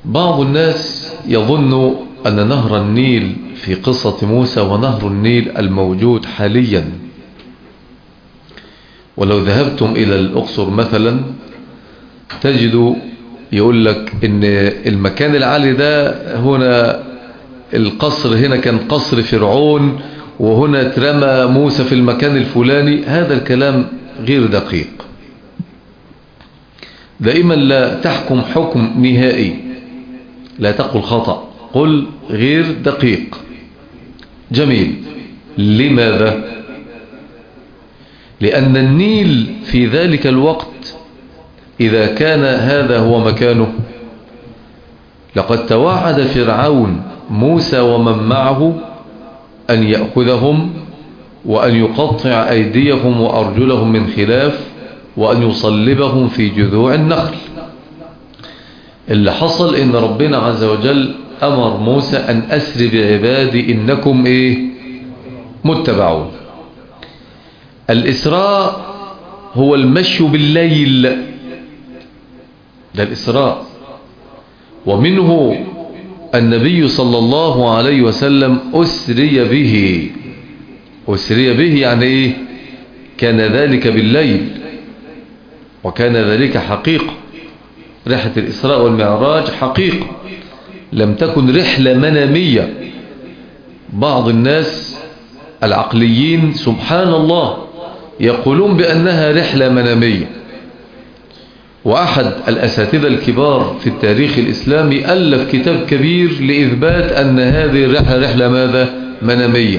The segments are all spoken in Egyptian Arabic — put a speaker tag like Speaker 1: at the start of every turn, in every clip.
Speaker 1: بعض الناس يظن أن نهر النيل في قصة موسى ونهر النيل الموجود حاليا ولو ذهبتم إلى الأقصر مثلا تجد يقول لك ان المكان العالي ده هنا القصر هنا كان قصر فرعون وهنا اترمى موسى في المكان الفلاني هذا الكلام غير دقيق دائما لا تحكم حكم نهائي لا تقل خطأ قل غير دقيق جميل لماذا لأن النيل في ذلك الوقت إذا كان هذا هو مكانه لقد توعد فرعون موسى ومن معه أن يأخذهم وأن يقطع أيديهم وأرجلهم من خلاف وأن يصلبهم في جذوع النخل اللي حصل إن ربنا عز وجل أمر موسى أن أسر بعبادي إنكم إيه متبعون الإسراء هو المشي بالليل ده الإسراء ومنه النبي صلى الله عليه وسلم أسري به أسري به يعني إيه كان ذلك بالليل وكان ذلك حقيقة رحلة الإسراء والمعراج حقيقة لم تكن رحلة منامية بعض الناس العقليين سبحان الله يقولون بأنها رحلة منامية وأحد الأساتذة الكبار في التاريخ الإسلامي ألف كتاب كبير لإثبات أن هذه الرحلة رحلة ماذا منامية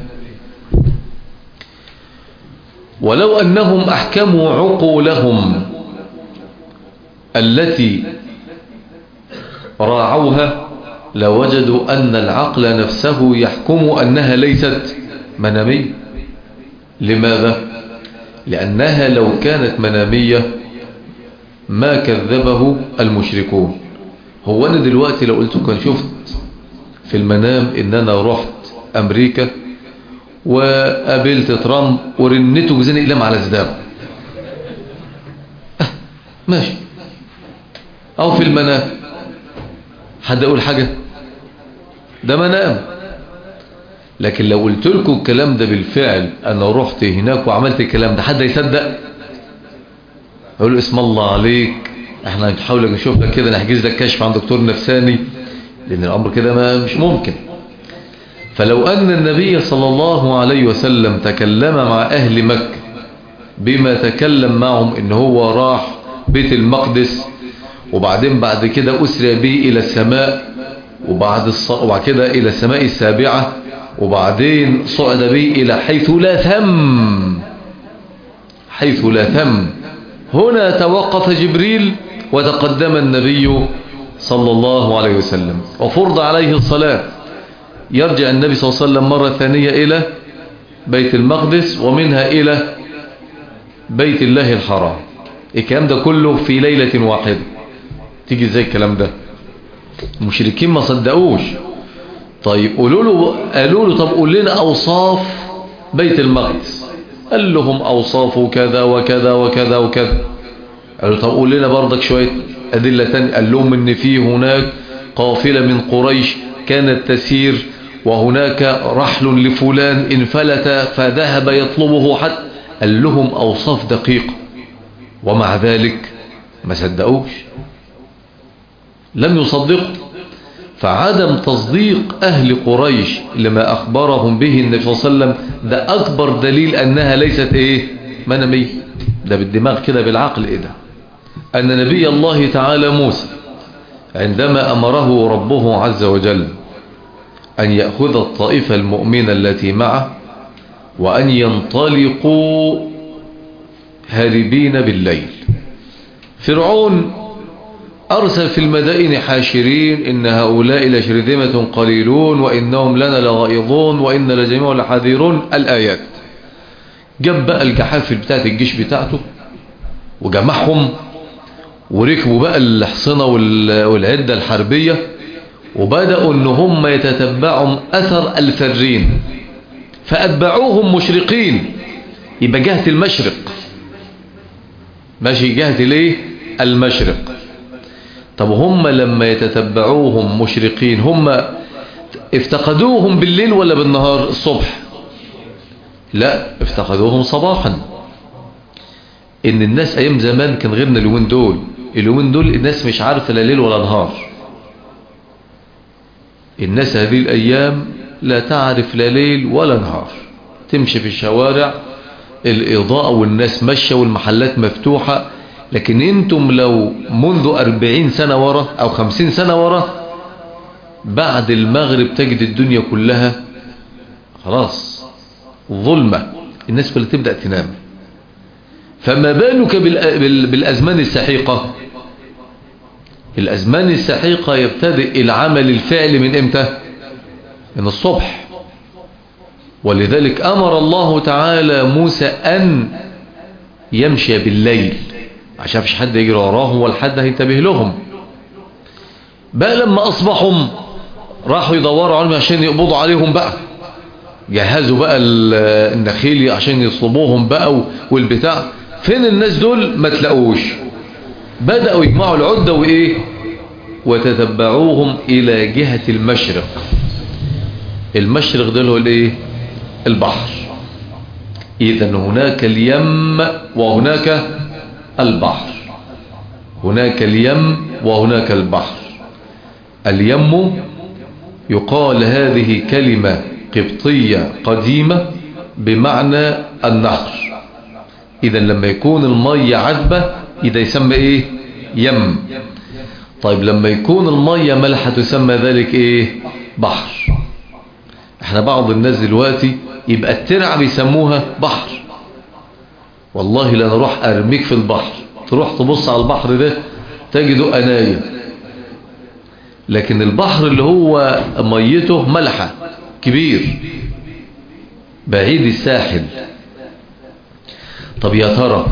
Speaker 1: ولو أنهم أحكموا عقولهم التي راعوها لوجدوا أن العقل نفسه يحكم أنها ليست منامية لماذا؟ لأنها لو كانت منامية ما كذبه المشركون هو أنا دلوقتي لو قلت كان شفت في المنام إن أنا رحت أمريكا وقابلت ترامب ورنته جزاني إقلام على زداب أه ماشي أو في المنام حد يقول حاجة ده منام لكن لو قلت لكم الكلام ده بالفعل أنا رحت هناك وعملت الكلام ده حد يصدق يقول اسم الله عليك احنا هنحاول نشوف لك كده نحجز لك كشف عن دكتور نفساني لان الامر كده ما مش ممكن فلو ان النبي صلى الله عليه وسلم تكلم مع اهل مكة بما تكلم معهم ان هو راح بيت المقدس وبعدين بعد كده اسرى به الى السماء وبعد الص... وبعد كده الى السماء السابعة وبعدين صعد به الى حيث لا ثم حيث لا ثم هنا توقف جبريل وتقدم النبي صلى الله عليه وسلم وفرض عليه الصلاة يرجع النبي صلى الله عليه وسلم مرة ثانية إلى بيت المقدس ومنها إلى بيت الله الحرام الكلام ده كله في ليلة واحدة تيجي ازاي الكلام ده المشركين ما صدقوش طيب قولوا له قالوا له طب قول لنا أوصاف بيت المقدس قال لهم أوصافه كذا وكذا وكذا وكذا قالوا طب قول لنا برضك شوية أدلة تانية قال لهم إن في هناك قافلة من قريش كانت تسير وهناك رحل لفلان انفلت فذهب يطلبه حتى قال لهم أوصاف دقيقة ومع ذلك ما صدقوش لم يصدقوا فعدم تصديق أهل قريش لما أخبرهم به النبي صلى الله عليه وسلم ده أكبر دليل أنها ليست إيه منامية ده بالدماغ كده بالعقل إيه ده أن نبي الله تعالى موسى عندما أمره ربه عز وجل أن يأخذ الطائفة المؤمنة التي معه وأن ينطلقوا هاربين بالليل فرعون أرسل في المدائن حاشرين إن هؤلاء لشرذمة قليلون وإنهم لنا لغائظون وإن لجميع لحذيرون الآيات جاب بقى الجحافل بتاعت الجيش بتاعته وجمعهم وركبوا بقى الحصنة والعدة الحربية وبدأوا ان هم يتتبعوا أثر الفرين فأتبعوهم مشرقين يبقى جهة المشرق ماشي جهة ليه المشرق طب هم لما يتتبعوهم مشرقين هم افتقدوهم بالليل ولا بالنهار الصبح لا افتقدوهم صباحا ان الناس ايام زمان كان غيرنا اليومين دول اليومين دول الناس مش عارفة لا ليل ولا نهار الناس هذه الايام لا تعرف لا ليل ولا نهار تمشي في الشوارع الإضاءة والناس ماشية والمحلات مفتوحة لكن انتم لو منذ أربعين سنة ورا أو خمسين سنة ورا بعد المغرب تجد الدنيا كلها خلاص ظلمة الناس كلها تبدأ تنام فما بالك بالأزمان السحيقة الأزمان السحيقة يبتدئ العمل الفعلي من امتى من الصبح ولذلك أمر الله تعالى موسى أن يمشي بالليل عشان فيش حد يجري وراهم ولا حد هينتبه لهم بقى لما أصبحوا راحوا يدوروا عليهم عشان يقبضوا عليهم بقى جهزوا بقى النخيل عشان يصلبوهم بقى والبتاع فين الناس دول ما تلاقوش بدأوا يجمعوا العدة وإيه وتتبعوهم إلى جهة المشرق المشرق ده هو الايه البحر اذا هناك اليم وهناك البحر هناك اليم وهناك البحر اليم يقال هذه كلمة قبطية قديمة بمعنى النهر اذا لما يكون المية عذبة اذا يسمى ايه يم طيب لما يكون المية ملحة تسمى ذلك ايه بحر احنا بعض الناس دلوقتي يبقى الترعة بيسموها بحر والله لا نروح ارميك في البحر تروح تبص على البحر ده تجده اناية لكن البحر اللي هو ميته ملحة كبير بعيد الساحل طب يا ترى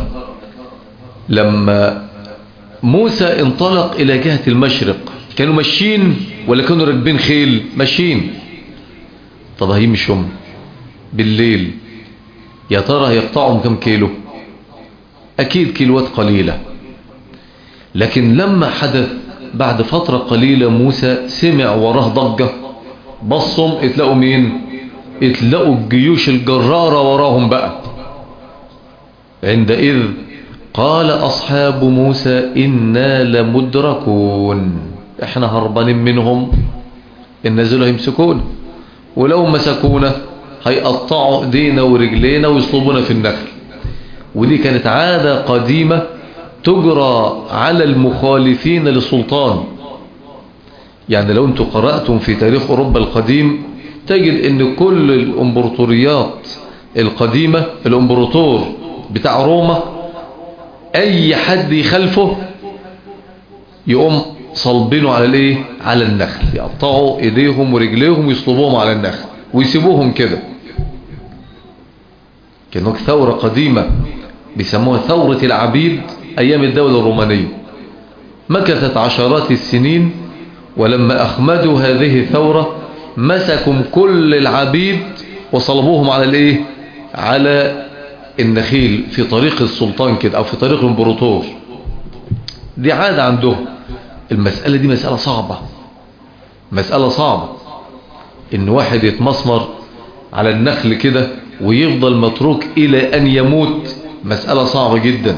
Speaker 1: لما موسى انطلق الى جهة المشرق كانوا ماشيين ولا كانوا راكبين خيل ماشيين طب هيمشوا بالليل يا ترى هيقطعهم كم كيلو اكيد كيلوات قليلة لكن لما حدث بعد فترة قليلة موسى سمع وراه ضجة بصهم اتلاقوا مين اتلاقوا الجيوش الجرارة وراهم بقى عندئذ قال أصحاب موسى إنا لمدركون احنا هربانين منهم النزلوا يمسكون ولو مسكونا هيقطعوا ايدينا ورجلينا ويصلبونا في النخل ودي كانت عادة قديمة تجرى على المخالفين للسلطان يعني لو انتم قرأتم في تاريخ أوروبا القديم تجد ان كل الامبراطوريات القديمة الامبراطور بتاع روما اي حد يخلفه يقوم صلبينه على الايه على النخل يقطعوا ايديهم ورجليهم ويصلبوهم على النخل ويسيبوهم كده كانوا ثورة قديمة بيسموها ثورة العبيد ايام الدولة الرومانية مكثت عشرات السنين ولما اخمدوا هذه الثورة مسكوا كل العبيد وصلبوهم على الايه على النخيل في طريق السلطان كده او في طريق الامبراطور دي عادة عندهم المسألة دي مسألة صعبة مسألة صعبة ان واحد يتمسمر على النخل كده ويفضل متروك الى ان يموت مسألة صعبة جدا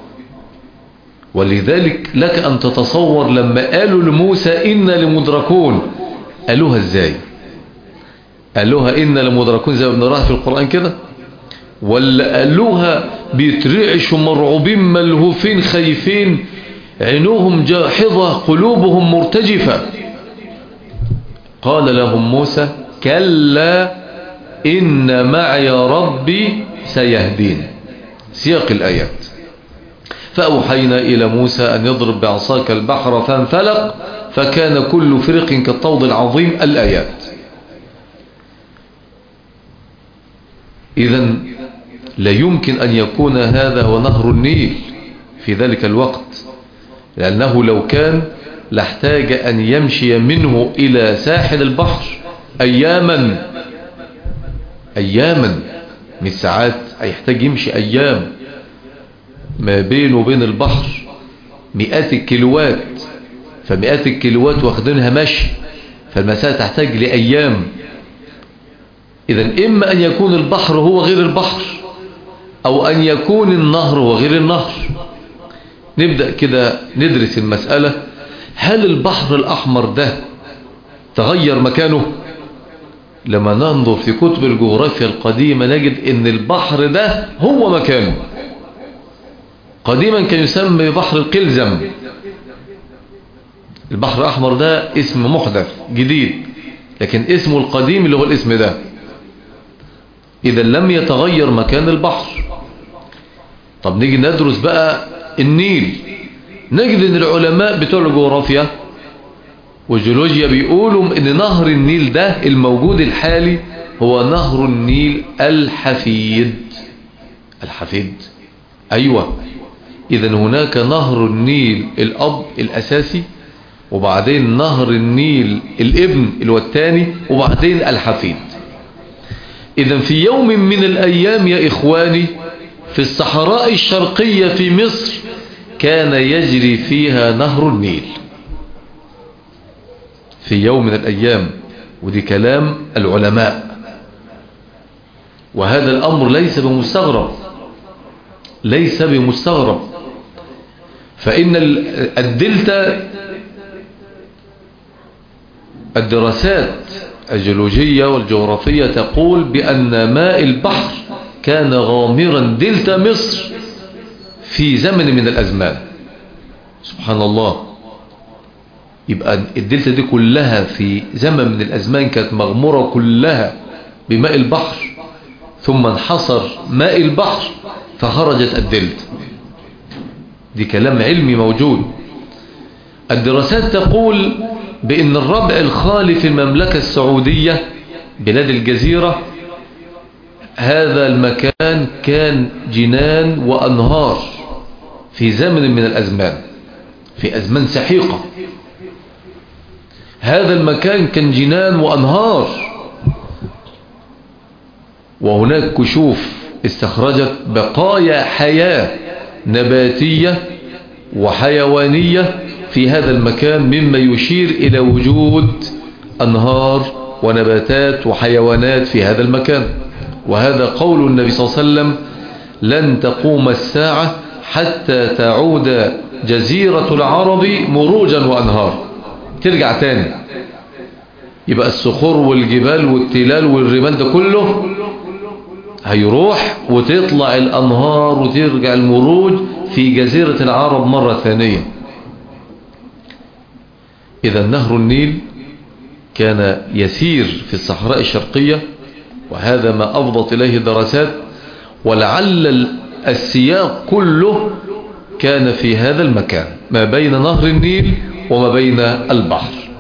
Speaker 1: ولذلك لك ان تتصور لما قالوا لموسى إنا لمدركون قالوها ازاي قالوها إنا لمدركون زي ما بنراها في القرآن كده ولا قالوها بيترعشوا مرعوبين ملهوفين خايفين عينوهم جاحظة قلوبهم مرتجفة قال لهم موسى كلا إن معي ربي سيهدين سياق الآيات فأوحينا إلى موسى أن يضرب بعصاك البحر فانفلق فكان كل فرق كالطود العظيم الآيات إذا لا يمكن أن يكون هذا هو نهر النيل في ذلك الوقت لأنه لو كان لاحتاج أن يمشي منه إلى ساحل البحر أياما أياما من ساعات يحتاج يمشي أيام ما بينه وبين البحر مئات الكيلوات فمئات الكيلوات واخدينها مشي فالمسألة تحتاج لأيام إذا إما أن يكون البحر هو غير البحر أو أن يكون النهر هو غير النهر نبدأ كده ندرس المسألة هل البحر الأحمر ده تغير مكانه لما ننظر في كتب الجغرافيا القديمة نجد ان البحر ده هو مكانه قديما كان يسمى بحر القلزم البحر الأحمر ده اسم محدث جديد لكن اسمه القديم اللي هو الاسم ده إذا لم يتغير مكان البحر طب نيجي ندرس بقى النيل نجد ان العلماء بتوع الجغرافيا والجيولوجيا بيقولوا ان نهر النيل ده الموجود الحالي هو نهر النيل الحفيد الحفيد ايوه اذا هناك نهر النيل الاب الاساسي وبعدين نهر النيل الابن اللي هو الثاني وبعدين الحفيد اذا في يوم من الايام يا اخواني في الصحراء الشرقية في مصر كان يجري فيها نهر النيل في يوم من الأيام ودي كلام العلماء وهذا الأمر ليس بمستغرب ليس بمستغرب فإن الدلتا الدراسات الجيولوجية والجغرافية تقول بأن ماء البحر كان غامرا دلتا مصر في زمن من الأزمان سبحان الله يبقى الدلتا دي كلها في زمن من الأزمان كانت مغمورة كلها بماء البحر ثم انحصر ماء البحر فخرجت الدلتا دي كلام علمي موجود الدراسات تقول بأن الربع الخالي في المملكة السعودية بلاد الجزيرة هذا المكان كان جنان وأنهار في زمن من الأزمان في أزمان سحيقة هذا المكان كان جنان وأنهار وهناك كشوف استخرجت بقايا حياة نباتية وحيوانية في هذا المكان مما يشير إلى وجود أنهار ونباتات وحيوانات في هذا المكان وهذا قول النبي صلى الله عليه وسلم لن تقوم الساعة حتى تعود جزيرة العرب مروجا وأنهار ترجع تاني يبقى الصخور والجبال والتلال والرمال ده كله هيروح وتطلع الأنهار وترجع المروج في جزيرة العرب مرة ثانية إذا نهر النيل كان يسير في الصحراء الشرقية وهذا ما أفضت إليه الدراسات ولعل السياق كله كان في هذا المكان ما بين نهر النيل وما بين البحر